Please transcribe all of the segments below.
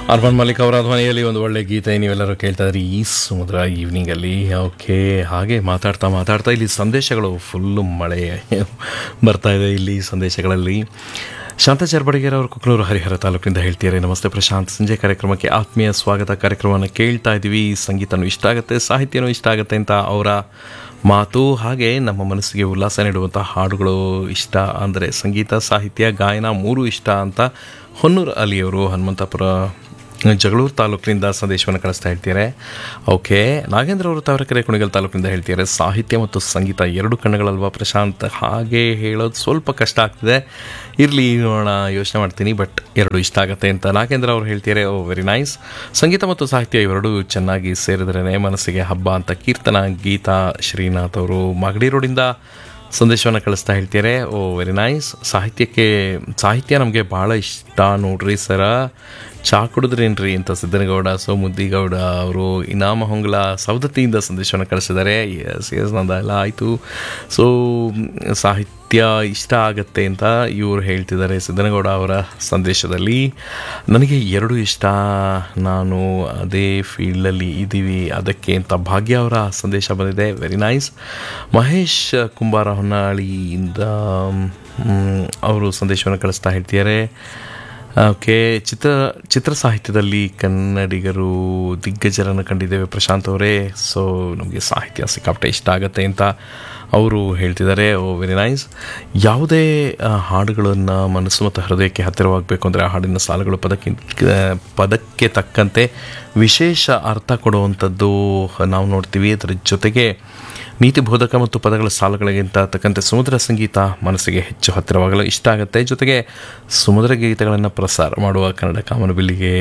ಅರ್ಮನ್ ಮಲ್ಲಿಕ್ ಅವರ ಧ್ವನಿಯಲ್ಲಿ ಒಂದು ಒಳ್ಳೆ ಗೀತೆ ನೀವೆಲ್ಲರೂ ಕೇಳ್ತಾ ಇದ್ರಿ ಈ ಸಮುದ್ರ ಈವ್ನಿಂಗಲ್ಲಿ ಓಕೆ ಹಾಗೆ ಮಾತಾಡ್ತಾ ಮಾತಾಡ್ತಾ ಇಲ್ಲಿ ಸಂದೇಶಗಳು ಫುಲ್ಲು ಮಳೆ ಬರ್ತಾ ಇದೆ ಇಲ್ಲಿ ಸಂದೇಶಗಳಲ್ಲಿ ಶಾಂತ ಚರ್ಬಡಿಗೆರೆ ಅವರು ಕುಕ್ನೂರು ಹರಿಹರ ತಾಲೂಕಿನಿಂದ ಹೇಳ್ತಿದ್ದಾರೆ ನಮಸ್ತೆ ಪ್ರಶಾಂತ್ ಸಂಜೆ ಕಾರ್ಯಕ್ರಮಕ್ಕೆ ಆತ್ಮೀಯ ಸ್ವಾಗತ ಕಾರ್ಯಕ್ರಮವನ್ನು ಕೇಳ್ತಾ ಇದ್ದೀವಿ ಸಂಗೀತನೂ ಇಷ್ಟ ಆಗುತ್ತೆ ಸಾಹಿತ್ಯನೂ ಇಷ್ಟ ಆಗುತ್ತೆ ಅಂತ ಅವರ ಮಾತು ಹಾಗೆ ನಮ್ಮ ಮನಸ್ಸಿಗೆ ಉಲ್ಲಾಸ ನೀಡುವಂಥ ಹಾಡುಗಳು ಇಷ್ಟ ಅಂದರೆ ಸಂಗೀತ ಸಾಹಿತ್ಯ ಗಾಯನ ಮೂರು ಇಷ್ಟ ಅಂತ ಹೊನ್ನೂರು ಅಲಿಯವರು ಹನುಮಂತಪುರ ಜಗಳೂರು ತಾಲೂಕಿನಿಂದ ಸಂದೇಶವನ್ನು ಕಳಿಸ್ತಾ ಹೇಳ್ತಾರೆ ಓಕೆ ನಾಗೇಂದ್ರ ಅವರು ತಾವರೆಕೆರೆ ಕುಣಿಗಲ್ ತಾಲೂಕಿನಿಂದ ಹೇಳ್ತಿದ್ದಾರೆ ಸಾಹಿತ್ಯ ಮತ್ತು ಸಂಗೀತ ಎರಡು ಕಣ್ಣುಗಳಲ್ವಾ ಪ್ರಶಾಂತ್ ಹಾಗೆ ಹೇಳೋದು ಸ್ವಲ್ಪ ಕಷ್ಟ ಆಗ್ತಿದೆ ಇರಲಿ ನೋಡೋಣ ಯೋಚನೆ ಮಾಡ್ತೀನಿ ಬಟ್ ಎರಡು ಇಷ್ಟ ಆಗುತ್ತೆ ಅಂತ ನಾಗೇಂದ್ರ ಅವರು ಹೇಳ್ತಿದ್ದಾರೆ ಓ ವೆರಿ ನೈಸ್ ಸಂಗೀತ ಮತ್ತು ಸಾಹಿತ್ಯ ಇವೆರಡೂ ಚೆನ್ನಾಗಿ ಸೇರಿದ್ರೇ ಮನಸ್ಸಿಗೆ ಹಬ್ಬ ಅಂತ ಕೀರ್ತನ ಗೀತಾ ಶ್ರೀನಾಥ್ ಅವರು ಮಾಗಡಿ ರೋಡಿಂದ ಸಂದೇಶವನ್ನು ಕಳಿಸ್ತಾ ಹೇಳ್ತಾರೆ ಓ ವೆರಿ ನೈಸ್ ಸಾಹಿತ್ಯಕ್ಕೆ ಸಾಹಿತ್ಯ ನಮಗೆ ಭಾಳ ಇಷ್ಟ ನೋಡ್ರಿ ಸರ ಚಾ ಕುಡಿದ್ರೇನ್ರಿ ಅಂತ ಸಿದ್ದನಗೌಡ ಸೊ ಮುದ್ದಿಗೌಡ ಅವರು ಇನಾಮ ಹೊಂಗಲ ಸವದತ್ತಿಯಿಂದ ಸಂದೇಶವನ್ನು ಕಳಿಸಿದ್ದಾರೆ ಎಸ್ ಎಸ್ ನಂದೆಲ್ಲ ಆಯಿತು ಸೊ ಸಾಹಿತ್ಯ ಇಷ್ಟ ಆಗತ್ತೆ ಅಂತ ಇವರು ಹೇಳ್ತಿದ್ದಾರೆ ಸಿದ್ದನಗೌಡ ಅವರ ಸಂದೇಶದಲ್ಲಿ ನನಗೆ ಎರಡು ಇಷ್ಟ ನಾನು ಅದೇ ಫೀಲ್ಡಲ್ಲಿ ಇದ್ದೀವಿ ಅದಕ್ಕೆ ಅಂತ ಭಾಗ್ಯ ಅವರ ಸಂದೇಶ ಬಂದಿದೆ ವೆರಿ ನೈಸ್ ಮಹೇಶ್ ಕುಂಬಾರ ಹೊನ್ನಾಳಿಯಿಂದ ಮ್, ಅವರು ಸಂದೇಶವನ್ನು ಕಳಿಸ್ತಾ ಹೇಳ್ತಿದ್ದಾರೆ ಓಕೆ ಚಿತ್ರ ಚಿತ್ರ ಸಾಹಿತ್ಯದಲ್ಲಿ ಕನ್ನಡಿಗರು ದಿಗ್ಗಜರನ್ನು ಕಂಡಿದ್ದೇವೆ ಪ್ರಶಾಂತ್ ಅವರೇ ಸೊ ನಮಗೆ ಸಾಹಿತ್ಯ ಸಿಕ್ಕಾಪಟ್ಟೆ ಇಷ್ಟ ಆಗುತ್ತೆ ಅಂತ ಅವರು ಹೇಳ್ತಿದ್ದಾರೆ ಓ ವೆರಿ ನೈಸ್ ಯಾವುದೇ ಆ, ಹಾಡುಗಳನ್ನು ಮನಸ್ಸು ಮತ್ತು ಹೃದಯಕ್ಕೆ ಹತ್ತಿರವಾಗಬೇಕು ಅಂದರೆ ಆ ಹಾಡಿನ ಸಾಲುಗಳು ಪದಕ್ಕೆ ಪದಕ್ಕೆ ತಕ್ಕಂತೆ ವಿಶೇಷ ಅರ್ಥ ಕೊಡುವಂಥದ್ದು ನಾವು ನೋಡ್ತೀವಿ ಅದರ ಜೊತೆಗೆ ನೀತಿ ಬೋಧಕ ಮತ್ತು ಪದಗಳ ಸಾಲುಗಳಿಗಿಂತ ತಕ್ಕಂತೆ ಸಮುದ್ರ ಸಂಗೀತ ಮನಸ್ಸಿಗೆ ಹೆಚ್ಚು ಹತ್ತಿರವಾಗಲು ಇಷ್ಟ ಆಗುತ್ತೆ ಜೊತೆಗೆ ಸಮುದ್ರ ಗೀತೆಗಳನ್ನು ಪ್ರಸಾರ ಮಾಡುವ ಕನ್ನಡ ಕಾಮನಬಿಲ್ಲಿಗೆ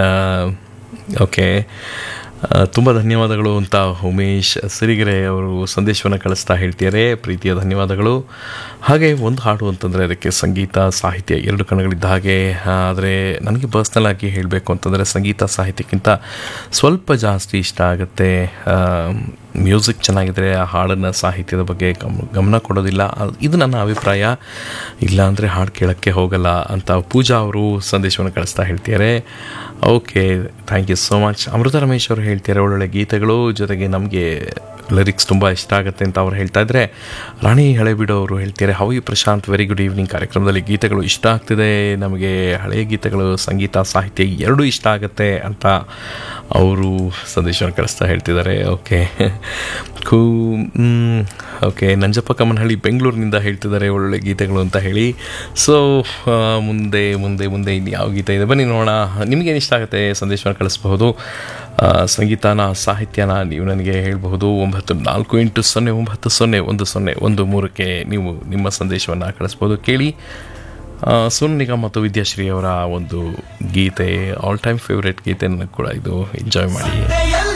ಓಕೆ ತುಂಬ ಧನ್ಯವಾದಗಳು ಅಂತ ಉಮೇಶ್ ಸಿರಿಗೆರೆ ಅವರು ಸಂದೇಶವನ್ನು ಕಳಿಸ್ತಾ ಹೇಳ್ತಿದ್ದಾರೆ ಪ್ರೀತಿಯ ಧನ್ಯವಾದಗಳು ಹಾಗೆ ಒಂದು ಹಾಡು ಅಂತಂದರೆ ಅದಕ್ಕೆ ಸಂಗೀತ ಸಾಹಿತ್ಯ ಎರಡು ಕಣಗಳಿದ್ದ ಹಾಗೆ ಆದರೆ ನನಗೆ ಪರ್ಸ್ನಲ್ ಆಗಿ ಹೇಳಬೇಕು ಅಂತಂದರೆ ಸಂಗೀತ ಸಾಹಿತ್ಯಕ್ಕಿಂತ ಸ್ವಲ್ಪ ಜಾಸ್ತಿ ಇಷ್ಟ ಆಗುತ್ತೆ ಮ್ಯೂಸಿಕ್ ಚೆನ್ನಾಗಿದ್ರೆ ಆ ಹಾಡನ್ನು ಸಾಹಿತ್ಯದ ಬಗ್ಗೆ ಗಮ ಗಮನ ಕೊಡೋದಿಲ್ಲ ಅದ್- ಇದು ನನ್ನ ಅಭಿಪ್ರಾಯ ಇಲ್ಲ ಅಂದರೆ ಹಾಡು ಕೇಳೋಕ್ಕೆ ಹೋಗಲ್ಲ ಅಂತ ಪೂಜಾ ಅವರು ಸಂದೇಶವನ್ನು ಕಳಿಸ್ತಾ ಹೇಳ್ತಿದ್ದಾರೆ okay thank you so much Amrutha Ramesh ಅವರು ಹೇಳ್ತಿದ್ದಾರೆ ಒಳ್ಳೊಳ್ಳೆ ಗೀತೆಗಳು ಜೊತೆಗೆ ನಮಗೆ ಲಿರಿಕ್ಸ್ ತುಂಬ ಇಷ್ಟ ಆಗುತ್ತೆ ಅಂತ ಅವ್ರು ಹೇಳ್ತಾ ಇದ್ರೆ ರಾಣಿ ಹಳೆಬೀಡು ಅವರು ಹೇಳ್ತಾರೆ how you Prashanth very good evening ಕಾರ್ಯಕ್ರಮದಲ್ಲಿ ಗೀತೆಗಳು ಇಷ್ಟ ಆಗ್ತಿದೆ ನಮಗೆ ಹಳೆಯ ಗೀತೆಗಳು ಸಂಗೀತ ಸಾಹಿತ್ಯ ಎರಡೂ ಇಷ್ಟ ಆಗುತ್ತೆ ಅಂತ ಅವರು ಸಂದೇಶವನ್ನು ಕಳಿಸ್ತಾ ಹೇಳ್ತಿದ್ದಾರೆ ಓಕೆ ಕೂ ಓಕೆ ನಂಜಪ್ಪ ಕಮ್ಮನಹಳ್ಳಿ ಬೆಂಗಳೂರಿನಿಂದ ಹೇಳ್ತಿದ್ದಾರೆ ಒಳ್ಳೆ ಗೀತೆಗಳು ಅಂತ ಹೇಳಿ ಸೊ ಮುಂದೆ ಮುಂದೆ ಮುಂದೆ ಇನ್ನು ಯಾವ ಗೀತೆ ಇದೆ ಬನ್ನಿ ನೋಡೋಣ ನಿಮಗೇನು ಇಷ್ಟ ಆಗುತ್ತೆ ಸಂದೇಶವನ್ನು ಕಳಿಸ್ಬಹುದು ಆ, ಸಂಗೀತನ ಸಾಹಿತ್ಯನ ನೀವು ನನಗೆ ಹೇಳಬಹುದು ಒಂಬತ್ತು ನಾಲ್ಕು ಎಂಟು ಸೊನ್ನೆ ಒಂಬತ್ತು ಸೊನ್ನೆ ಒಂದು ಸೊನ್ನೆ ಒಂದು ಮೂರಕ್ಕೆ ನೀವು ನಿಮ್ಮ ಸಂದೇಶವನ್ನು ಕಳಿಸ್ಬೋದು ಕೇಳಿ ಆ, ಸೋನು ನಿಗಮ್ ಮತ್ತು ವಿದ್ಯಾಶ್ರೀ ಅವರ ಒಂದು ಗೀತೆ ಆಲ್ ಟೈಮ್ ಫೇವ್ರೆಟ್ ಗೀತೆ ಕೂಡ ಇದು ಎಂಜಾಯ್ ಮಾಡಿ